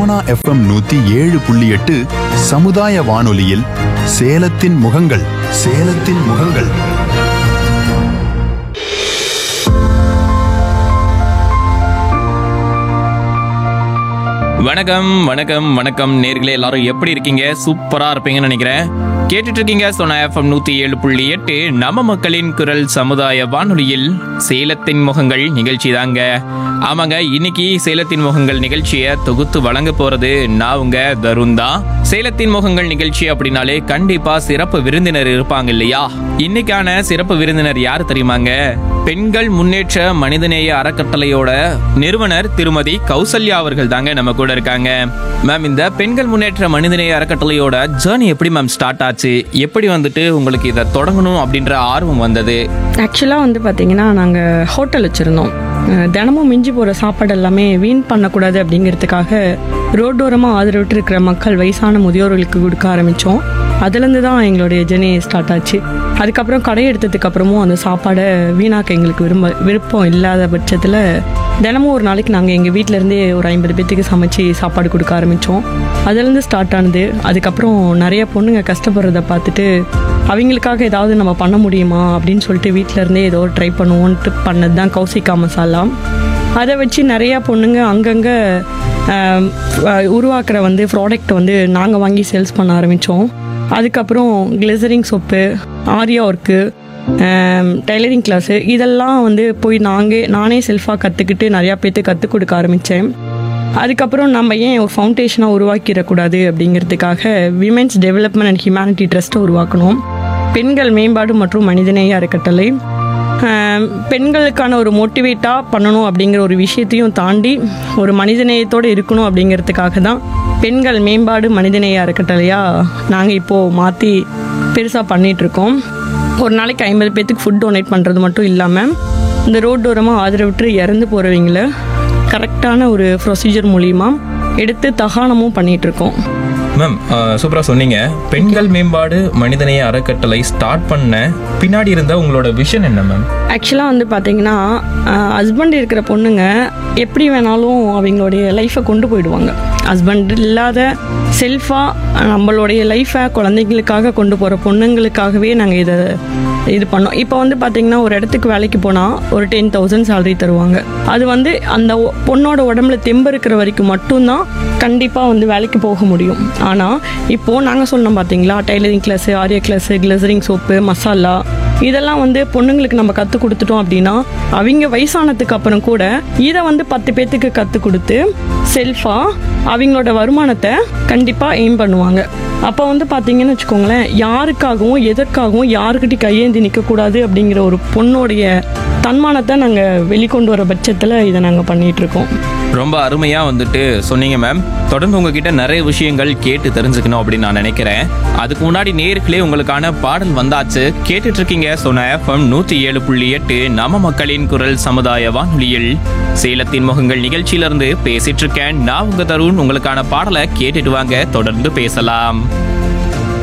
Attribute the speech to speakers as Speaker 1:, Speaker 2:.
Speaker 1: Sona FM நூத்தி ஏழு புள்ளி எட்டு சமுதாய வானொலியில் சேலத்தின் முகங்கள் சேலத்தின் முகங்கள்
Speaker 2: வணக்கம் வணக்கம் வணக்கம் நேர்களே எல்லாரும் எப்படி இருக்கீங்க சூப்பரா இருப்பீங்கன்னு நினைக்கிறேன் கேட்டுட்டு இருக்கீங்க சொன்ன எஃப்எம் நூத்தி ஏழு புள்ளி எட்டு நம்ம மக்களின் குரல் சமுதாய வானொலியில் சேலத்தின் முகங்கள் நிகழ்ச்சி தாங்க ஆமாங்க இன்னைக்கு சேலத்தின் முகங்கள் நிகழ்ச்சியை தொகுத்து வழங்க போறது நான் உங்க தருண் தான் சேலத்தின் முகங்கள் நிகழ்ச்சி அப்படின்னாலே கண்டிப்பா சிறப்பு விருந்தினர் இருப்பாங்க இல்லையா இன்னைக்கான சிறப்பு விருந்தினர் யார் தெரியுமாங்க பெண்கள் முன்னேற்ற மனிதநேய அறக்கட்டளையோட நிறுவனர் திருமதி கௌசல்யா அவர்கள் தாங்க நம்ம கூட இருக்காங்க மேம் இந்த பெண்கள் முன்னேற்ற மனிதநேய அறக்கட்டளையோட ஜேர்னி எப்படி மேம் ஸ்டார்ட் ஆச்சு எப்படி வந்துட்டு உங்களுக்கு இதை தொடங்கணும் அப்படின்ற ஆர்வம் வந்தது
Speaker 3: ஆக்சுவலாக வந்து பார்த்தீங்கன்னா நாங்கள் ஹோட்டல் வச்சுருந்தோம் அஹ் தினமும் மிஞ்சி போகிற சாப்பாடு எல்லாமே வீண் பண்ணக்கூடாது அப்படிங்கிறதுக்காக ரோட்டோரமாக ஆதரவிட்டு இருக்கிற மக்கள் வயசான முதியோர்களுக்கு கொடுக்க ஆரம்பித்தோம் அதுலேருந்து தான் எங்களுடைய ஜெர்னி ஸ்டார்ட் ஆச்சு அதுக்கப்புறம் கடை எடுத்ததுக்கு அப்புறமும் அந்த சாப்பாடை வீணாக்க எங்களுக்கு விரும்ப விருப்பம் இல்லாத பட்சத்தில் தினமும் ஒரு நாளைக்கு நாங்கள் எங்கள் வீட்டிலேருந்தே ஒரு ஐம்பது பேத்துக்கு சமைச்சு சாப்பாடு கொடுக்க ஆரம்பித்தோம் அதுலேருந்து ஸ்டார்ட் ஆனது அதுக்கப்புறம் நிறைய பொண்ணுங்க கஷ்டப்படுறத பார்த்துட்டு அவங்களுக்காக ஏதாவது நம்ம பண்ண முடியுமா அப்படின்னு சொல்லிட்டு வீட்டில இருந்தே ஏதோ ட்ரை பண்ணுவோன்ட்டு பண்ணது தான் கௌசிகா மசாலா அதை வச்சு நிறையா பொண்ணுங்க அங்கங்கே உருவாக்குற வந்து ப்ராடக்ட் வந்து நாங்கள் வாங்கி சேல்ஸ் பண்ண ஆரம்பித்தோம் அதுக்கப்புறம் கிளிசரிங் சோப்பு ஆரியா ஒர்க்கு டைலரிங் கிளாஸு இதெல்லாம் வந்து போய் நாங்கள் நானே செல்ஃபாக கற்றுக்கிட்டு நிறையா பேர்த்து கற்றுக் கொடுக்க ஆரம்பித்தேன் அதுக்கப்புறம் நம்ம ஏன் ஒரு ஃபவுண்டேஷனாக உருவாக்கிடக்கூடாது அப்படிங்கிறதுக்காக விமென்ஸ் டெவலப்மெண்ட் அண்ட் ஹியூமனிட்டி ட்ரஸ்ட்டை உருவாக்கணும் பெண்கள் மேம்பாடு மற்றும் மனிதநேய அறக்கட்டளை ஆம், பெண்களுக்கான ஒரு மோட்டிவேட்டாக பண்ணணும் அப்படிங்கிற ஒரு விஷயத்தையும் தாண்டி ஒரு மனிதநேயத்தோடு இருக்கணும் அப்படிங்கிறதுக்காக தான் பெண்கள் மேம்பாடு மனிதநேய அறக்கட்டளையாக நாங்கள் இப்போது மாற்றி பெருசாக பண்ணிகிட்ருக்கோம் ஒரு நாளைக்கு ஐம்பது பேர்த்துக்கு ஃபுட் டொனேட் பண்ணுறது மட்டும் இல்லாமல் இந்த ரோட்டோரமாக ஆதரவிட்டு இறந்து போகிறவங்கள கரெக்டான ஒரு ப்ரொசீஜர் மூலிமா எடுத்து தகானமும் பண்ணிட்டு இருக்கோம்
Speaker 2: மேம் சூப்பரா சொன்னீங்க பெண்கள் மேம்பாடு மனிதநேய அறக்கட்டளை ஸ்டார்ட் பண்ண பின்னாடி இருந்த உங்களோட விஷன் என்ன மேம்
Speaker 3: ஆக்சுவலாக வந்து பார்த்தீங்கன்னா ஹஸ்பண்ட் இருக்கிற பொண்ணுங்க எப்படி வேணாலும் அவங்களுடைய லைஃப்பை கொண்டு போயிடுவாங்க ஹஸ்பண்ட் இல்லாத செல்ஃபாக நம்மளுடைய லைஃப்பை குழந்தைங்களுக்காக கொண்டு போகிற பொண்ணுங்களுக்காகவே நாங்கள் இதை இது பண்ணோம் இப்போ வந்து பார்த்தீங்கன்னா ஒரு இடத்துக்கு வேலைக்கு போனால் ஒரு டென் தௌசண்ட் சேலரி தருவாங்க அது வந்து அந்த ஒ- பொண்ணோட உடம்புல தெம்பு இருக்கிற வரைக்கும் மட்டும்தான் கண்டிப்பாக வந்து வேலைக்கு போக முடியும் ஆனால் இப்போது நாங்கள் சொன்னோம் பார்த்தீங்களா டைலரிங் கிளாஸு ஆரியா கிளாஸு கிளசரிங் சோப்பு மசாலா இதெல்லாம் வந்து பொண்ணுங்களுக்கு நம்ம கற்றுக் கொடுத்துட்டோம் அப்படின்னா அவங்க வயசானதுக்கு அப்புறம் கூட இதை வந்து பத்து பேர்த்துக்கு கற்றுக் கொடுத்து செல்ஃபாக அவங்களோட வருமானத்தை கண்டிப்பாக எய்ம் பண்ணுவாங்க அப்போ வந்து பார்த்தீங்கன்னு வச்சுக்கோங்களேன் யாருக்காகவும் எதற்காகவும் யாருக்கிட்டையும் கையேந்தி நிற்கக்கூடாது அப்படிங்கிற ஒரு பொண்ணோடைய தன்மானத்தை நாங்கள் வெளிக்கொண்டு வர பட்சத்தில் இதை நாங்கள் பண்ணிகிட்ருக்கோம்
Speaker 2: ரொம்ப அருமையா வந்துட்டு சொன்னீங்க மேம் தொடர்ந்து உங்ககிட்ட நிறைய விஷயங்கள் கேட்டு தெரிஞ்சுக்கணும் அப்படின்னு நான் நினைக்கிறேன் அதுக்கு முன்னாடி நேர்களே உங்களுக்கான பாடல் வந்தாச்சு கேட்டுட்டு இருக்கீங்க சொன்ன எஃப்எம் நூத்தி ஏழு புள்ளி எட்டு நம்ம மக்களின் குரல் சமுதாய வானொலியில் சேலத்தின் முகங்கள் நிகழ்ச்சியிலிருந்து பேசிட்டு இருக்கேன் நான் உங்க தருண் உங்களுக்கான பாடலை கேட்டுட்டு வாங்க தொடர்ந்து பேசலாம்